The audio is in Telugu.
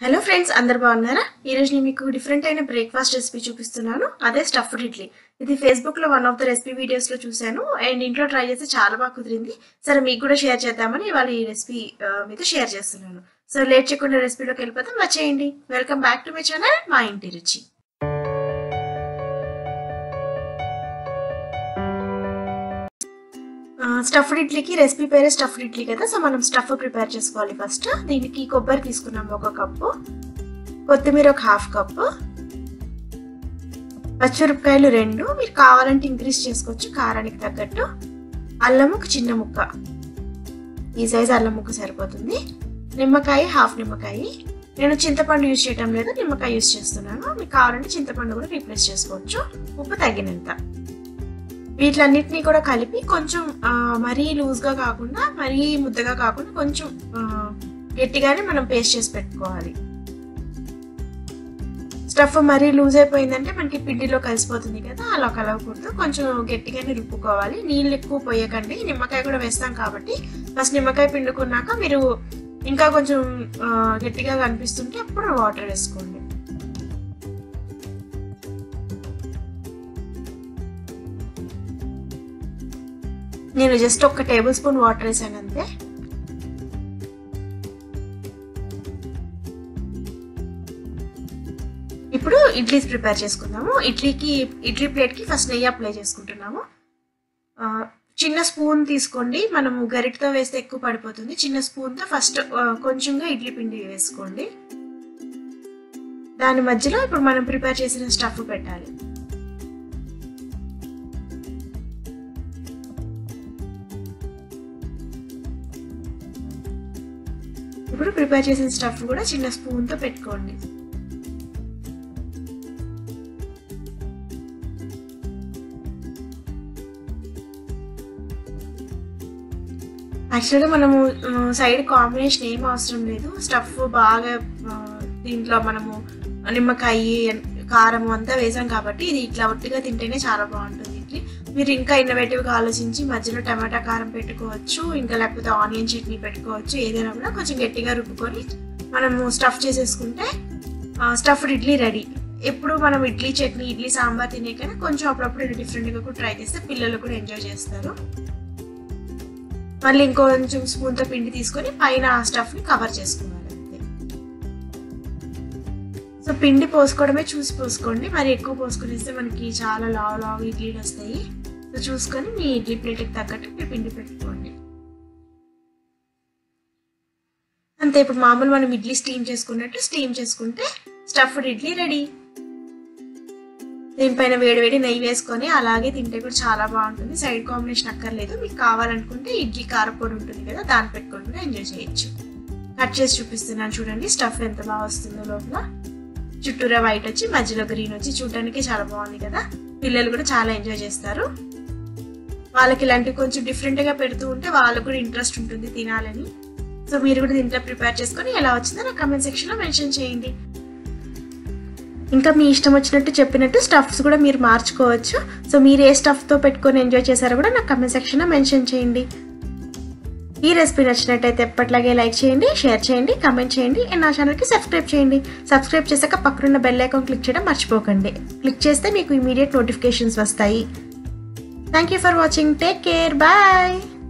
హలో ఫ్రెండ్స్ అందరు బాగున్నారా ఈరోజు నేను మీకు డిఫరెంట్ అయిన బ్రేక్ఫాస్ట్ రెసిపీ చూపిస్తున్నాను అదే స్టఫ్డ్ ఇడ్లీ ఇది ఫేస్బుక్ లో one of the recipe videos లో చూశాను అండ్ ఇంట్లో ట్రై చేస్తే చాలా బాగా కుదిరింది సరే మీకు కూడా షేర్ చేద్దామని ఇవాళ ఈ రెసిపీ మీతో షేర్ చేస్తున్నాను సో లేట్ చేయకుండా రెసిపీలోకి వెళ్ళిపోతాం వచ్చేయండి welcome back to my channel మా ఇంటి రుచి స్టఫ్డ్ ఇడ్లీకి రెసిపీ పేరే స్టఫ్డ్ ఇడ్లీ కదా సో మనం స్టఫ్ ప్రిపేర్ చేసుకోవాలి ఫస్ట్ దీనికి కొబ్బరి తీసుకున్నాం ఒక కప్పు కొత్తిమీర ఒక హాఫ్ కప్పు పచ్చిమిరపకాయలు రెండు మీరు కావాలంటే ఇంక్రీజ్ చేసుకోవచ్చు కారానికి తగ్గట్టు అల్లం ఒక చిన్న ముక్క ఈ సైజ్ అల్లం ముక్క సరిపోతుంది నిమ్మకాయ హాఫ్ నిమ్మకాయ నేను చింతపండు యూజ్ చేయటం లేదు నిమ్మకాయ యూజ్ చేస్తున్నాను మీకు కావాలంటే చింతపండు కూడా రీప్లేస్ చేసుకోవచ్చు ఉప్పు తగినంత వీటిలన్నిటినీ కూడా కలిపి కొంచెం మరీ లూజ్గా కాకుండా మరీ ముద్దగా కాకుండా కొంచెం గట్టిగానే మనం పేస్ట్ చేసి పెట్టుకోవాలి స్టఫ్ మరీ లూజ్ అయిపోయిందంటే మనకి పిండిలో కలిసిపోతుంది కదా అలా కలవకూడదు కొంచెం గట్టిగానే రుబ్బుకోవాలి నీళ్ళు ఎక్కువ పోయకండి నిమ్మకాయ కూడా వేస్తాం కాబట్టి ఫస్ట్ నిమ్మకాయ పిండుకున్నాక మీరు ఇంకా కొంచెం గట్టిగా కనిపిస్తుంటే అప్పుడు వాటర్ వేసుకోండి నేను జస్ట్ ఒక టేబుల్ స్పూన్ వాటర్ వేసాను అంతే ఇప్పుడు ఇడ్లీస్ ప్రిపేర్ చేసుకుందాము ఇడ్లీకి ఇడ్లీ ప్లేట్కి ఫస్ట్ నెయ్యి అప్లై చేసుకుంటున్నాము చిన్న స్పూన్ తీసుకోండి మనము గరిటతో వేస్తే ఎక్కువ పడిపోతుంది చిన్న స్పూన్తో ఫస్ట్ కొంచెంగా ఇడ్లీ పిండి వేసుకోండి దాని మధ్యలో ఇప్పుడు మనం ప్రిపేర్ చేసిన స్టఫ్ పెట్టాలి ఇప్పుడు ప్రిపేర్ చేసిన స్టఫ్ కూడా చిన్న స్పూన్తో పెట్టుకోండి యాక్చువల్గా మనము సైడ్ కాంబినేషన్ ఏం అవసరం లేదు స్టఫ్ బాగా దీంట్లో మనము నిమ్మకాయ కారం అంతా వేసాం కాబట్టి ఇది ఇట్లా ఒట్టిగా తింటేనే చాలా బాగుంటుంది ఇడ్లీ మీరు ఇంకా ఇన్నోవేటివ్గా ఆలోచించి మధ్యలో టమాటా కారం పెట్టుకోవచ్చు ఇంకా లేకపోతే ఆనియన్ చట్నీ పెట్టుకోవచ్చు ఏదైనా కూడా కొంచెం గట్టిగా రుబ్బుకొని మనము స్టఫ్ చేసేసుకుంటే స్టఫ్డ్ ఇడ్లీ రెడీ ఎప్పుడు మనం ఇడ్లీ చట్నీ ఇడ్లీ సాంబార్ తినే కానీ కొంచెం అప్పుడప్పుడు డిఫరెంట్గా కూడా ట్రై చేస్తే పిల్లలు కూడా ఎంజాయ్ చేస్తారు మళ్ళీ ఇంకొంచెం స్పూన్తో పిండి తీసుకొని పైన ఆ స్టఫ్ని కవర్ చేసుకోవాలి అంతే సో పిండి పోసుకోవడమే చూసి పోసుకోండి మరి ఎక్కువ పోసుకునేస్తే మనకి చాలా లావు లావు ఇడ్లీలు వస్తాయి సో చూసుకొని మీ ఇడ్లీ ప్లేట్కి తగ్గట్టు మీరు పిండి పెట్టుకోండి అంతే ఇప్పుడు మామూలు మనం ఇడ్లీ స్టీమ్ చేసుకున్నట్టు స్టీమ్ చేసుకుంటే స్టఫ్డ్ ఇడ్లీ రెడీ దీనిపైన వేడివేడి నెయ్యి వేసుకొని అలాగే తింటే కూడా చాలా బాగుంటుంది సైడ్ కాంబినేషన్ అక్కర్లేదు మీకు కావాలనుకుంటే ఇడ్లీ కారపొడి ఉంటుంది కదా దాన్ని పెట్టుకొని కూడా ఎంజాయ్ చేయొచ్చు కట్ చేసి చూపిస్తున్నాను చూడండి స్టఫ్ ఎంత బాగా వస్తుందో లోపల చుట్టూరా వైట్ వచ్చి మధ్యలో గ్రీన్ వచ్చి చూడడానికి చాలా బాగుంది కదా పిల్లలు కూడా చాలా ఎంజాయ్ చేస్తారు వాళ్ళకి ఇలాంటివి కొంచెం డిఫరెంట్గా పెడుతూ ఉంటే వాళ్ళకు కూడా ఇంట్రెస్ట్ ఉంటుంది తినాలని సో మీరు కూడా దీంట్లో ప్రిపేర్ చేసుకొని ఎలా వచ్చిందో నా కమెంట్ సెక్షన్లో మెన్షన్ చేయండి ఇంకా మీ ఇష్టం వచ్చినట్టు చెప్పినట్టు స్టఫ్స్ కూడా మీరు మార్చుకోవచ్చు సో మీరు ఏ స్టఫ్తో పెట్టుకొని ఎంజాయ్ చేశారో కూడా నాకు కమెంట్ సెక్షన్లో మెన్షన్ చేయండి ఈ రెసిపీ నచ్చినట్టయితే ఎప్పట్లాగే లైక్ చేయండి షేర్ చేయండి కమెంట్ చేయండి అండ్ నా ఛానల్కి సబ్స్క్రైబ్ చేయండి సబ్స్క్రైబ్ చేశాక పక్కనున్న బెల్ ఐకాన్ క్లిక్ చేయడం మర్చిపోకండి క్లిక్ చేస్తే మీకు ఇమీడియట్ నోటిఫికేషన్స్ వస్తాయి thank you for watching take care bye